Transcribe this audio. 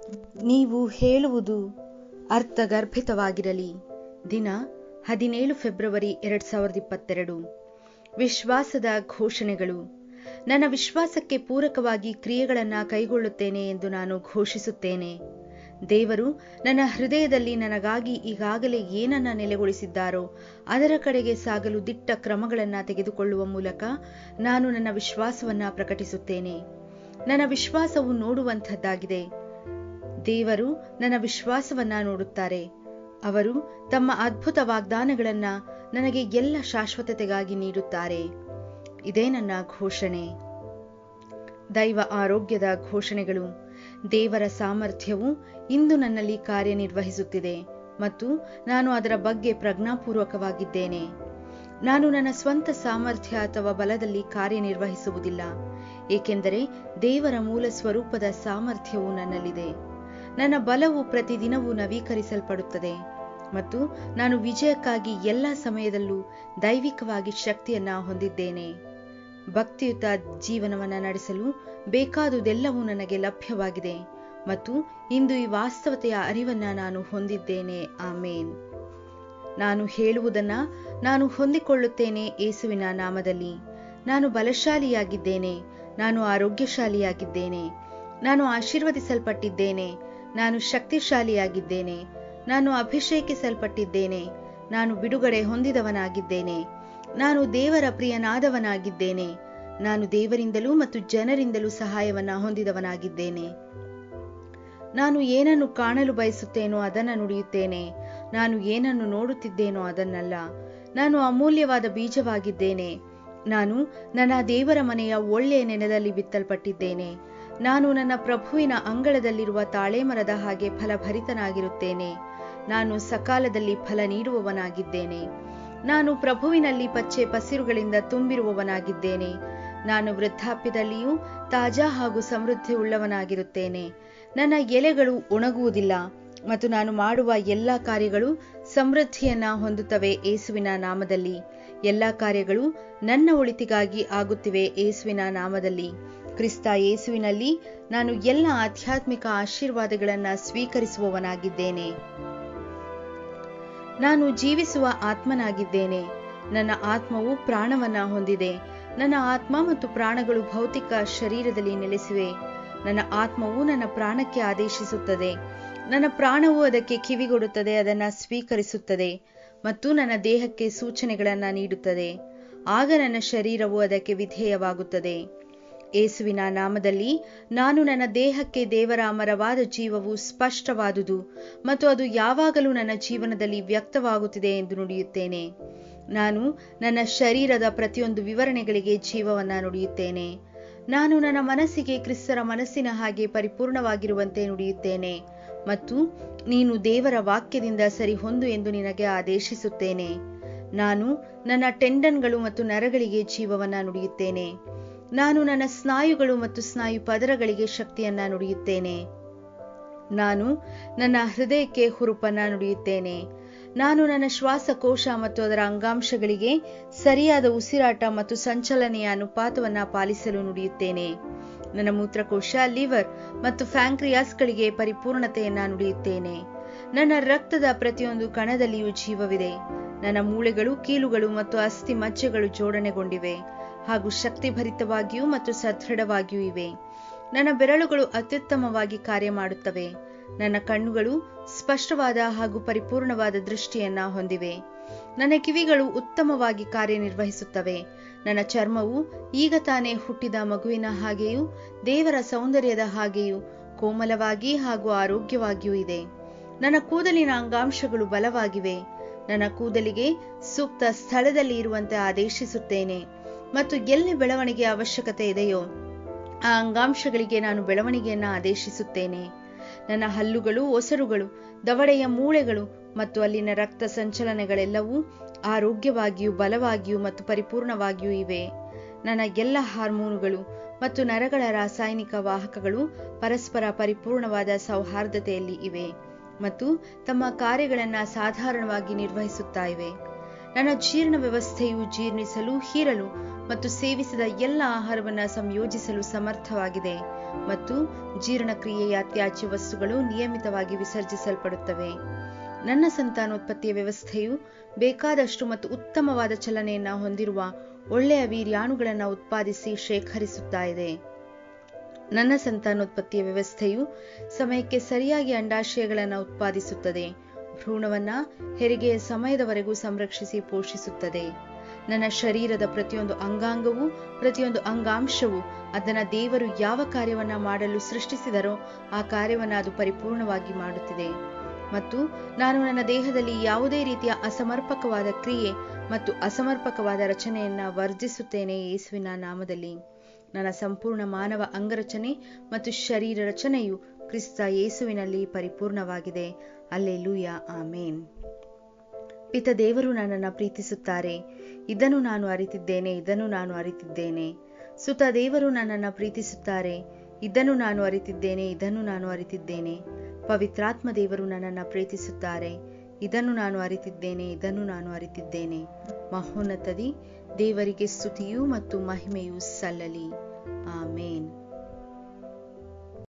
ನೀವು ಹೇಳುವುದು ಅರ್ಥಗರ್ಭಿತವಾಗಿರಲಿ ದಿನ ಹದಿನೇಳು ಫೆಬ್ರವರಿ ಎರಡ್ ಸಾವಿರದ ಇಪ್ಪತ್ತೆರಡು ವಿಶ್ವಾಸದ ಘೋಷಣೆಗಳು ನನ್ನ ವಿಶ್ವಾಸಕ್ಕೆ ಪೂರಕವಾಗಿ ಕ್ರಿಯೆಗಳನ್ನು ಕೈಗೊಳ್ಳುತ್ತೇನೆ ಎಂದು ನಾನು ಘೋಷಿಸುತ್ತೇನೆ ದೇವರು ನನ್ನ ಹೃದಯದಲ್ಲಿ ನನಗಾಗಿ ಈಗಾಗಲೇ ಏನನ್ನ ನೆಲೆಗೊಳಿಸಿದ್ದಾರೋ ಅದರ ಕಡೆಗೆ ಸಾಗಲು ದಿಟ್ಟ ಕ್ರಮಗಳನ್ನು ತೆಗೆದುಕೊಳ್ಳುವ ಮೂಲಕ ನಾನು ನನ್ನ ವಿಶ್ವಾಸವನ್ನ ಪ್ರಕಟಿಸುತ್ತೇನೆ ನನ್ನ ವಿಶ್ವಾಸವು ನೋಡುವಂಥದ್ದಾಗಿದೆ ದೇವರು ನನ್ನ ವಿಶ್ವಾಸವನ್ನ ನೋಡುತ್ತಾರೆ ಅವರು ತಮ್ಮ ಅದ್ಭುತ ವಾಗ್ದಾನಗಳನ್ನ ನನಗೆ ಎಲ್ಲ ಶಾಶ್ವತತೆಗಾಗಿ ನೀಡುತ್ತಾರೆ ಇದೇ ನನ್ನ ಘೋಷಣೆ ದೈವ ಆರೋಗ್ಯದ ಘೋಷಣೆಗಳು ದೇವರ ಸಾಮರ್ಥ್ಯವು ಇಂದು ನನ್ನಲ್ಲಿ ಕಾರ್ಯನಿರ್ವಹಿಸುತ್ತಿದೆ ಮತ್ತು ನಾನು ಅದರ ಬಗ್ಗೆ ಪ್ರಜ್ಞಾಪೂರ್ವಕವಾಗಿದ್ದೇನೆ ನಾನು ನನ್ನ ಸ್ವಂತ ಸಾಮರ್ಥ್ಯ ಅಥವಾ ಬಲದಲ್ಲಿ ಕಾರ್ಯನಿರ್ವಹಿಸುವುದಿಲ್ಲ ಏಕೆಂದರೆ ದೇವರ ಮೂಲ ಸ್ವರೂಪದ ಸಾಮರ್ಥ್ಯವು ನನ್ನಲ್ಲಿದೆ ನನ್ನ ಬಲವು ಪ್ರತಿದಿನವೂ ನವೀಕರಿಸಲ್ಪಡುತ್ತದೆ ಮತ್ತು ನಾನು ವಿಜಯಕ್ಕಾಗಿ ಎಲ್ಲ ಸಮಯದಲ್ಲೂ ದೈವಿಕವಾಗಿ ಶಕ್ತಿಯನ್ನ ಹೊಂದಿದ್ದೇನೆ ಭಕ್ತಿಯುತ ಜೀವನವನ್ನ ನಡೆಸಲು ಬೇಕಾದುದೆಲ್ಲವೂ ನನಗೆ ಲಭ್ಯವಾಗಿದೆ ಮತ್ತು ಇಂದು ಈ ವಾಸ್ತವತೆಯ ಅರಿವನ್ನ ನಾನು ಹೊಂದಿದ್ದೇನೆ ಆಮೇನ್ ನಾನು ಹೇಳುವುದನ್ನ ನಾನು ಹೊಂದಿಕೊಳ್ಳುತ್ತೇನೆ ಏಸುವಿನ ನಾಮದಲ್ಲಿ ನಾನು ಬಲಶಾಲಿಯಾಗಿದ್ದೇನೆ ನಾನು ಆರೋಗ್ಯಶಾಲಿಯಾಗಿದ್ದೇನೆ ನಾನು ಆಶೀರ್ವದಿಸಲ್ಪಟ್ಟಿದ್ದೇನೆ ನಾನು ಶಕ್ತಿಶಾಲಿಯಾಗಿದ್ದೇನೆ ನಾನು ಅಭಿಷೇಕಿಸಲ್ಪಟ್ಟಿದ್ದೇನೆ ನಾನು ಬಿಡುಗಡೆ ಹೊಂದಿದವನಾಗಿದ್ದೇನೆ ನಾನು ದೇವರ ಪ್ರಿಯನಾದವನಾಗಿದ್ದೇನೆ ನಾನು ದೇವರಿಂದಲೂ ಮತ್ತು ಜನರಿಂದಲೂ ಸಹಾಯವನ್ನ ಹೊಂದಿದವನಾಗಿದ್ದೇನೆ ನಾನು ಏನನ್ನು ಕಾಣಲು ಬಯಸುತ್ತೇನೋ ಅದನ್ನು ನುಡಿಯುತ್ತೇನೆ ನಾನು ಏನನ್ನು ನೋಡುತ್ತಿದ್ದೇನೋ ಅದನ್ನಲ್ಲ ನಾನು ಅಮೂಲ್ಯವಾದ ಬೀಜವಾಗಿದ್ದೇನೆ ನಾನು ನನ್ನ ದೇವರ ಮನೆಯ ಒಳ್ಳೆಯ ನೆನದಲ್ಲಿ ಬಿತ್ತಲ್ಪಟ್ಟಿದ್ದೇನೆ ನಾನು ನನ್ನ ಪ್ರಭುವಿನ ಅಂಗಳದಲ್ಲಿರುವ ತಾಳೆಮರದ ಹಾಗೆ ಫಲಭರಿತನಾಗಿರುತ್ತೇನೆ ನಾನು ಸಕಾಲದಲ್ಲಿ ಫಲ ನೀಡುವವನಾಗಿದ್ದೇನೆ ನಾನು ಪ್ರಭುವಿನಲ್ಲಿ ಪಚ್ಚೆ ಪಸಿರುಗಳಿಂದ ತುಂಬಿರುವವನಾಗಿದ್ದೇನೆ ನಾನು ವೃದ್ಧಾಪ್ಯದಲ್ಲಿಯೂ ತಾಜಾ ಹಾಗೂ ಸಮೃದ್ಧಿ ಉಳ್ಳವನಾಗಿರುತ್ತೇನೆ ನನ್ನ ಎಲೆಗಳು ಒಣಗುವುದಿಲ್ಲ ಮತ್ತು ನಾನು ಮಾಡುವ ಎಲ್ಲ ಕಾರ್ಯಗಳು ಸಮೃದ್ಧಿಯನ್ನ ಹೊಂದುತ್ತವೆ ಏಸುವಿನ ನಾಮದಲ್ಲಿ ಎಲ್ಲ ಕಾರ್ಯಗಳು ನನ್ನ ಒಳಿತಿಗಾಗಿ ಆಗುತ್ತಿವೆ ಏಸುವಿನ ನಾಮದಲ್ಲಿ ಕ್ರಿಸ್ತ ಯೇಸುವಿನಲ್ಲಿ ನಾನು ಎಲ್ಲ ಆಧ್ಯಾತ್ಮಿಕ ಆಶೀರ್ವಾದಗಳನ್ನು ಸ್ವೀಕರಿಸುವವನಾಗಿದ್ದೇನೆ ನಾನು ಜೀವಿಸುವ ಆತ್ಮನಾಗಿದ್ದೇನೆ ನನ್ನ ಆತ್ಮವು ಪ್ರಾಣವನ್ನ ಹೊಂದಿದೆ ನನ್ನ ಆತ್ಮ ಮತ್ತು ಪ್ರಾಣಗಳು ಭೌತಿಕ ಶರೀರದಲ್ಲಿ ನೆಲೆಸಿವೆ ನನ್ನ ಆತ್ಮವು ನನ್ನ ಪ್ರಾಣಕ್ಕೆ ಆದೇಶಿಸುತ್ತದೆ ನನ್ನ ಪ್ರಾಣವು ಅದಕ್ಕೆ ಕಿವಿಗೊಡುತ್ತದೆ ಅದನ್ನ ಸ್ವೀಕರಿಸುತ್ತದೆ ಮತ್ತು ನನ್ನ ದೇಹಕ್ಕೆ ಸೂಚನೆಗಳನ್ನ ನೀಡುತ್ತದೆ ಆಗ ನನ್ನ ಶರೀರವು ಅದಕ್ಕೆ ವಿಧೇಯವಾಗುತ್ತದೆ ಏಸುವಿನ ನಾಮದಲ್ಲಿ ನಾನು ನನ್ನ ದೇಹಕ್ಕೆ ದೇವರ ಅಮರವಾದ ಜೀವವು ಸ್ಪಷ್ಟವಾದುದು ಮತ್ತು ಅದು ಯಾವಾಗಲೂ ನನ್ನ ಜೀವನದಲ್ಲಿ ವ್ಯಕ್ತವಾಗುತ್ತಿದೆ ಎಂದು ನುಡಿಯುತ್ತೇನೆ ನಾನು ನನ್ನ ಶರೀರದ ಪ್ರತಿಯೊಂದು ವಿವರಣೆಗಳಿಗೆ ಜೀವವನ್ನ ನುಡಿಯುತ್ತೇನೆ ನಾನು ನನ್ನ ಮನಸ್ಸಿಗೆ ಕ್ರಿಸ್ತರ ಮನಸ್ಸಿನ ಹಾಗೆ ಪರಿಪೂರ್ಣವಾಗಿರುವಂತೆ ನುಡಿಯುತ್ತೇನೆ ಮತ್ತು ನೀನು ದೇವರ ವಾಕ್ಯದಿಂದ ಸರಿ ಹೊಂದು ಎಂದು ನಿನಗೆ ಆದೇಶಿಸುತ್ತೇನೆ ನಾನು ನನ್ನ ಟೆಂಡನ್ಗಳು ಮತ್ತು ನರಗಳಿಗೆ ಜೀವವನ್ನ ನುಡಿಯುತ್ತೇನೆ ನಾನು ನನ್ನ ಸ್ನಾಯುಗಳು ಮತ್ತು ಸ್ನಾಯು ಪದರಗಳಿಗೆ ಶಕ್ತಿಯನ್ನ ನುಡಿಯುತ್ತೇನೆ ನಾನು ನನ್ನ ಹೃದಯಕ್ಕೆ ಹುರುಪನ್ನ ನುಡಿಯುತ್ತೇನೆ ನಾನು ನನ್ನ ಶ್ವಾಸಕೋಶ ಮತ್ತು ಅದರ ಅಂಗಾಂಶಗಳಿಗೆ ಸರಿಯಾದ ಉಸಿರಾಟ ಮತ್ತು ಸಂಚಲನೆಯ ಅನುಪಾತವನ್ನ ಪಾಲಿಸಲು ನುಡಿಯುತ್ತೇನೆ ನನ್ನ ಮೂತ್ರಕೋಶ ಲಿವರ್ ಮತ್ತು ಫ್ಯಾಂಕ್ರಿಯಾಸ್ಗಳಿಗೆ ಪರಿಪೂರ್ಣತೆಯನ್ನ ನುಡಿಯುತ್ತೇನೆ ನನ್ನ ರಕ್ತದ ಪ್ರತಿಯೊಂದು ಕಣದಲ್ಲಿಯೂ ಜೀವವಿದೆ ನನ್ನ ಮೂಳೆಗಳು ಕೀಲುಗಳು ಮತ್ತು ಅಸ್ಥಿ ಮಜ್ಜೆಗಳು ಜೋಡಣೆಗೊಂಡಿವೆ ಹಾಗೂ ಶಕ್ತಿಭರಿತವಾಗಿಯೂ ಮತ್ತು ಸದೃಢವಾಗಿಯೂ ಇವೆ ನನ್ನ ಬೆರಳುಗಳು ಅತ್ಯುತ್ತಮವಾಗಿ ಕಾರ್ಯ ಮಾಡುತ್ತವೆ ನನ್ನ ಕಣ್ಣುಗಳು ಸ್ಪಷ್ಟವಾದ ಹಾಗೂ ಪರಿಪೂರ್ಣವಾದ ದೃಷ್ಟಿಯನ್ನ ಹೊಂದಿವೆ ನನ್ನ ಕಿವಿಗಳು ಉತ್ತಮವಾಗಿ ಕಾರ್ಯನಿರ್ವಹಿಸುತ್ತವೆ ನನ್ನ ಚರ್ಮವು ಈಗ ತಾನೇ ಹುಟ್ಟಿದ ಮಗುವಿನ ಹಾಗೆಯೂ ದೇವರ ಸೌಂದರ್ಯದ ಹಾಗೆಯೂ ಕೋಮಲವಾಗಿ ಹಾಗೂ ಆರೋಗ್ಯವಾಗಿಯೂ ಇದೆ ನನ್ನ ಕೂದಲಿನ ಅಂಗಾಂಶಗಳು ಬಲವಾಗಿವೆ ನನ್ನ ಕೂದಲಿಗೆ ಸೂಕ್ತ ಸ್ಥಳದಲ್ಲಿ ಇರುವಂತೆ ಆದೇಶಿಸುತ್ತೇನೆ ಮತ್ತು ಎಲ್ಲಿ ಬೆಳವಣಿಗೆ ಅವಶ್ಯಕತೆ ಇದೆಯೋ ಆ ಅಂಗಾಂಶಗಳಿಗೆ ನಾನು ಬೆಳವಣಿಗೆಯನ್ನ ಆದೇಶಿಸುತ್ತೇನೆ ನನ್ನ ಹಲ್ಲುಗಳು ಒಸರುಗಳು ದವಡೆಯ ಮೂಳೆಗಳು ಮತ್ತು ಅಲ್ಲಿನ ರಕ್ತ ಸಂಚಲನೆಗಳೆಲ್ಲವೂ ಆರೋಗ್ಯವಾಗಿಯೂ ಬಲವಾಗಿಯೂ ಮತ್ತು ಪರಿಪೂರ್ಣವಾಗಿಯೂ ಇವೆ ನನ್ನ ಎಲ್ಲ ಹಾರ್ಮೋನುಗಳು ಮತ್ತು ನರಗಳ ರಾಸಾಯನಿಕ ವಾಹಕಗಳು ಪರಸ್ಪರ ಪರಿಪೂರ್ಣವಾದ ಸೌಹಾರ್ದತೆಯಲ್ಲಿ ಇವೆ ಮತ್ತು ತಮ್ಮ ಕಾರ್ಯಗಳನ್ನು ಸಾಧಾರಣವಾಗಿ ನಿರ್ವಹಿಸುತ್ತಾ ಇವೆ ನನ್ನ ಜೀರ್ಣ ವ್ಯವಸ್ಥೆಯು ಜೀರ್ಣಿಸಲು ಹೀರಲು ಮತ್ತು ಸೇವಿಸಿದ ಎಲ್ಲ ಆಹಾರವನ್ನು ಸಂಯೋಜಿಸಲು ಸಮರ್ಥವಾಗಿದೆ ಮತ್ತು ಜೀರ್ಣಕ್ರಿಯೆಯ ತ್ಯಾಜ್ಯ ವಸ್ತುಗಳು ನಿಯಮಿತವಾಗಿ ವಿಸರ್ಜಿಸಲ್ಪಡುತ್ತವೆ ನನ್ನ ಸಂತಾನೋತ್ಪತ್ತಿಯ ವ್ಯವಸ್ಥೆಯು ಬೇಕಾದಷ್ಟು ಮತ್ತು ಉತ್ತಮವಾದ ಚಲನೆಯನ್ನ ಹೊಂದಿರುವ ಒಳ್ಳೆಯ ವೀರ್ಯಾಣುಗಳನ್ನು ಉತ್ಪಾದಿಸಿ ಶೇಖರಿಸುತ್ತಾ ಇದೆ ನನ್ನ ಸಂತಾನೋತ್ಪತ್ತಿಯ ವ್ಯವಸ್ಥೆಯು ಸಮಯಕ್ಕೆ ಸರಿಯಾಗಿ ಅಂಡಾಶಯಗಳನ್ನು ಉತ್ಪಾದಿಸುತ್ತದೆ ಭ್ರೂಣವನ್ನ ಹೆರಿಗೆಯ ಸಮಯದವರೆಗೂ ಸಂರಕ್ಷಿಸಿ ಪೋಷಿಸುತ್ತದೆ ನನ್ನ ಶರೀರದ ಪ್ರತಿಯೊಂದು ಅಂಗಾಂಗವೂ ಪ್ರತಿಯೊಂದು ಅಂಗಾಂಶವೂ ಅದನ್ನ ದೇವರು ಯಾವ ಕಾರ್ಯವನ್ನ ಮಾಡಲು ಸೃಷ್ಟಿಸಿದರೋ ಆ ಕಾರ್ಯವನ್ನ ಅದು ಪರಿಪೂರ್ಣವಾಗಿ ಮಾಡುತ್ತಿದೆ ಮತ್ತು ನಾನು ನನ್ನ ದೇಹದಲ್ಲಿ ಯಾವುದೇ ರೀತಿಯ ಅಸಮರ್ಪಕವಾದ ಕ್ರಿಯೆ ಮತ್ತು ಅಸಮರ್ಪಕವಾದ ರಚನೆಯನ್ನ ವರ್ಜಿಸುತ್ತೇನೆ ಯೇಸುವಿನ ನಾಮದಲ್ಲಿ ನನ್ನ ಸಂಪೂರ್ಣ ಮಾನವ ಅಂಗರಚನೆ ಮತ್ತು ಶರೀರ ರಚನೆಯು ಕ್ರಿಸ್ತ ಯೇಸುವಿನಲ್ಲಿ ಪರಿಪೂರ್ಣವಾಗಿದೆ ಅಲ್ಲೆಲೂಯ ಆಮೇನ್ ಪಿತ ದೇವರು ನನ್ನನ್ನು ಪ್ರೀತಿಸುತ್ತಾರೆ ಇದನ್ನು ನಾನು ಅರಿತಿದ್ದೇನೆ ಇದನ್ನು ನಾನು ಅರಿತಿದ್ದೇನೆ ಸುತ ದೇವರು ನನ್ನನ್ನು ಪ್ರೀತಿಸುತ್ತಾರೆ ಇದನ್ನು ನಾನು ಅರಿತಿದ್ದೇನೆ ಇದನ್ನು ನಾನು ಅರಿತಿದ್ದೇನೆ ಪವಿತ್ರಾತ್ಮ ದೇವರು ನನ್ನನ್ನು ಪ್ರೀತಿಸುತ್ತಾರೆ ಇದನ್ನು ನಾನು ಅರಿತಿದ್ದೇನೆ ಇದನ್ನು ನಾನು ಅರಿತಿದ್ದೇನೆ ಮಹೋನ್ನತದಿ ದೇವರಿಗೆ ಸ್ತುತಿಯೂ ಮತ್ತು ಮಹಿಮೆಯೂ ಸಲ್ಲಲಿ ಆಮೇನ್